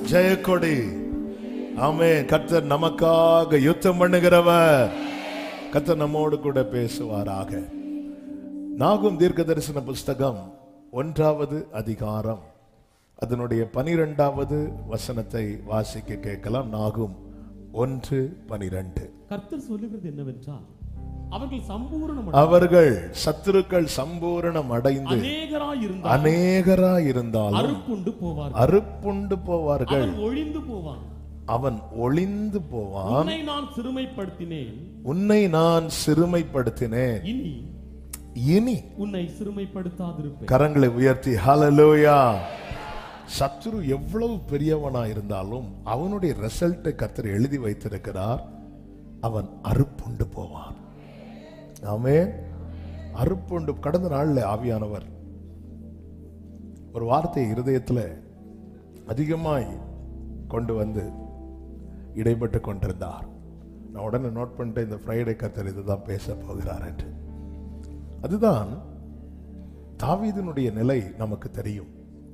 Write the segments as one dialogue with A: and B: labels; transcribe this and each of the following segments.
A: ஜெயக்கொடி ஆமே கர்த்தர் நமக்காக யுத்தம் பண்ணுகிறவர் கர்த்தர் நம்மோடு கூட பேசுவாராக நாகும் தீர்க்க தரிசன புஸ்தகம் ஒன்றாவது அதிகாரம் அதனுடைய பனிரெண்டாவது வசனத்தை வாசிக்க கேட்கலாம் நாகும் ஒன்று பனிரெண்டு
B: கர்த்தர் சொல்லுகிறது என்னவென்றால் அவர்கள் சம்பூரணம்
A: அவர்கள் சத்துருக்கள் சம்பூரணம் அடைந்து
B: அநேகராய் இருந்தால்
A: அநேகரா இருந்தாலும்
B: அறுப்புண்டு போவார்
A: அறுப்புண்டு போவார்கள்
B: அவன் ஒழிந்து போவான்
A: அவன் ஒளிந்து போவான்
B: உன்னை நான் சிறுமைப்படுத்தினேன்
A: உன்னை நான் சிறுமைப்படுத்தினேன்
B: இனி
A: இனி
B: உன்னை சிறுமைப்படுத்தாதிருப்பேன்
A: கரங்களை உயர்த்தி ஹalleluya சத்துரு எவ்வளவு பெரியவனா இருந்தாலும் அவனுடைய ரிசல்ட்டை கர்த்தர் எழுதி வைத்திருக்கிறார் அவன் அறுப்புண்டு போவான் ஆமே அறுப்புண்டு கடந்த நாள்ல ஆவியானவர் ஒரு வார்த்தையை இருதயத்துல அதிகமாய் கொண்டு வந்து இடைப்பட்டு கொண்டிருந்தார் நான் உடனே நோட் பண்ணிட்டு இந்த ஃப்ரைடே கர்த்தர் இதுதான் பேச போகிறார் என்று அதுதான் தாவீதினுடைய நிலை நமக்கு தெரியும்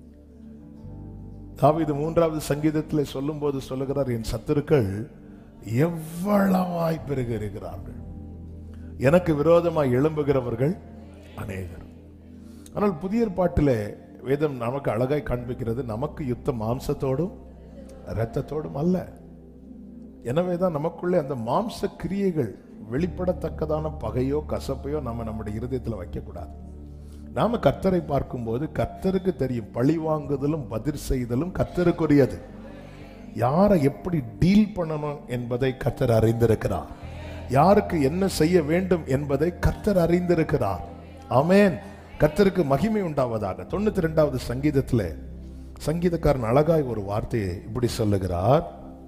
A: தாவீது மூன்றாவது சங்கீதத்தில் சொல்லும்போது சொல்லுகிறார் என் சத்துருக்கள் எவ்வளவாய் பெருகிறார்கள் எனக்கு விரோதமாய் எழும்புகிறவர்கள் அநேகர் ஆனால் புதிய ஏற்பாட்டிலே வேதம் நமக்கு அழகாய் காண்பிக்கிறது நமக்கு யுத்தம் மாம்சத்தோடும் இரத்தத்தோடும் அல்ல எனவேதான் நமக்குள்ளே அந்த மாம்ச கிரியைகள் வெளிப்படத்தக்கதான பகையோ கசப்பையோ நம்ம நம்முடைய இருதயத்தில் வைக்கக்கூடாது நாம கர்த்தரை பார்க்கும்போது கர்த்தருக்கு தெரியும் பழி வாங்குதலும் பதில் செய்தலும் கர்த்தருக்குரியது யாரை எப்படி டீல் பண்ணணும் என்பதை கர்த்தர் அறிந்திருக்கிறார் யாருக்கு என்ன செய்ய வேண்டும் என்பதை கர்த்தர் அறிந்திருக்கிறார் ஆமென் கர்த்தருக்கு மகிமை உண்டாவதாக தொண்ணூத்தி ரெண்டாவது சங்கீதத்துல சங்கீதக்காரன் அழகாய் ஒரு வார்த்தையை இப்படி சொல்லுகிறார்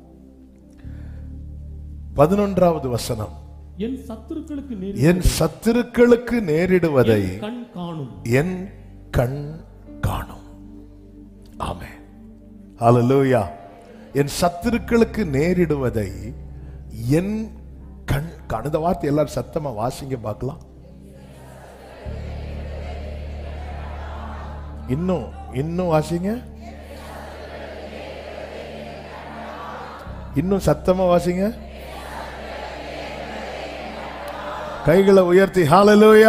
A: பதினொன்றாவது வசனம்
B: என் சத்துருக்களுக்கு நேரி
A: என் சத்துருக்களுக்கு நேரிடுவதை
B: கண் காணும்
A: என் கண் காணும் ஆமே ஹalleluya என் சத்துருக்களுக்கு நேரிடுவதை என் கண் காணும் இந்த வார்த்தை எல்லாரும் சத்தமா வாசிங்க பார்க்கலாம் இன்னும் இன்னும் வாசிங்க இன்னும் சத்தமா வாசிங்க கைகளை உயர்த்தி ஹalleluya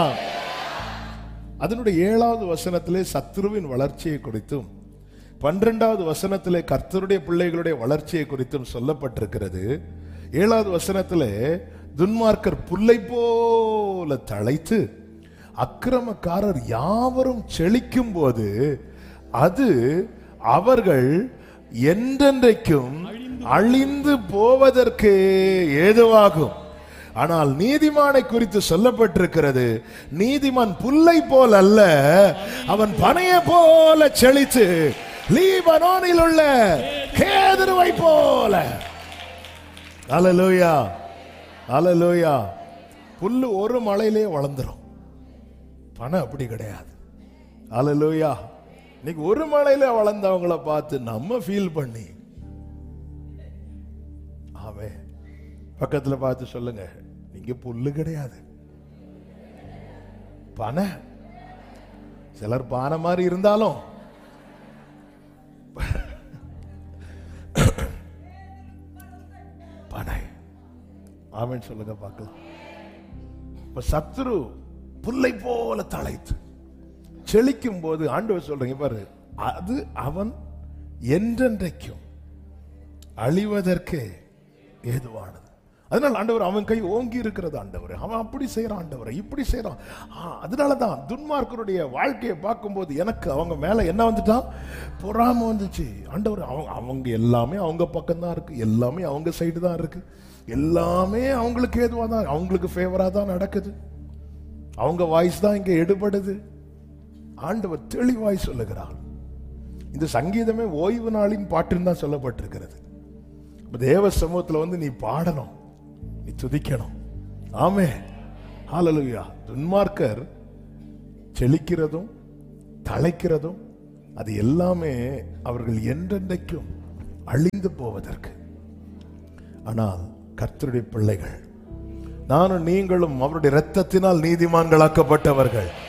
A: அதனுடைய ஏழாவது வசனத்திலே சத்துருவின் வளர்ச்சியை குறித்தும் பன்னிரெண்டாவது வசனத்திலே கர்த்தருடைய பிள்ளைகளுடைய வளர்ச்சியை குறித்தும் சொல்லப்பட்டிருக்கிறது ஏழாவது வசனத்திலே துன்மார்க்கர் புல்லை போல தழைத்து அக்கிரமக்காரர் யாவரும் செழிக்கும் போது அது அவர்கள் என்றென்றைக்கும் அழிந்து போவதற்கு ஏதுவாகும் ஆனால் நீதிமானை குறித்து சொல்லப்பட்டிருக்கிறது நீதிமான் புல்லை போல் அல்ல அவன் பனைய போல செழித்து லீபனோனில் உள்ள கேதுருவை போல அலலூயா அலலூயா புல்லு ஒரு மலையிலே வளர்ந்துரும் பனை அப்படி கிடையாது அலலூயா இன்னைக்கு ஒரு மலையில வளர்ந்தவங்கள பார்த்து நம்ம ஃபீல் பண்ணி ஆவே பக்கத்துல பார்த்து சொல்லுங்க நீங்க புல்லு கிடையாது பனை சிலர் பானை மாதிரி இருந்தாலும் பனை ஆமென் சொல்லுங்க பார்க்கலாம் இப்ப சத்துரு புல்லை போல தழைத்து செழிக்கும் போது ஆண்டவர் சொல்றீங்க பாரு அது அவன் என்றென்றைக்கும் அழிவதற்கு ஏதுவானது அதனால் ஆண்டவர் அவன் கை ஓங்கி இருக்கிறது ஆண்டவர் அவன் அப்படி செய்யறான் ஆண்டவர் இப்படி செய்யறான் அதனால தான் துன்மார்க்கருடைய வாழ்க்கையை பார்க்கும்போது எனக்கு அவங்க மேல என்ன வந்துட்டான் பொறாம வந்துச்சு ஆண்டவர் அவங்க அவங்க எல்லாமே அவங்க பக்கம் தான் இருக்கு எல்லாமே அவங்க சைடு தான் இருக்கு எல்லாமே அவங்களுக்கு ஏதுவா தான் அவங்களுக்கு ஃபேவரா தான் நடக்குது அவங்க வாய்ஸ் தான் இங்க எடுபடுது ஆண்டவர் தெளிவாய் சொல்லுகிறார் இந்த சங்கீதமே ஓய்வு நாளின் பாட்டுன்னு தான் சொல்லப்பட்டிருக்கிறது அப்ப தேவ சமூகத்துல வந்து நீ பாடணும் நீ துதிக்கணும் ஆமே ஹalleluya துன்மார்க்கர் செழிக்கிறதும் தழைக்கிறதும் அது எல்லாமே அவர்கள் என்றென்றைக்கும் அழிந்து போவதற்கு ஆனால் கர்த்தருடைய பிள்ளைகள் நானும் நீங்களும் அவருடைய இரத்தத்தினால் நீதிமான்களாக்கப்பட்டவர்கள்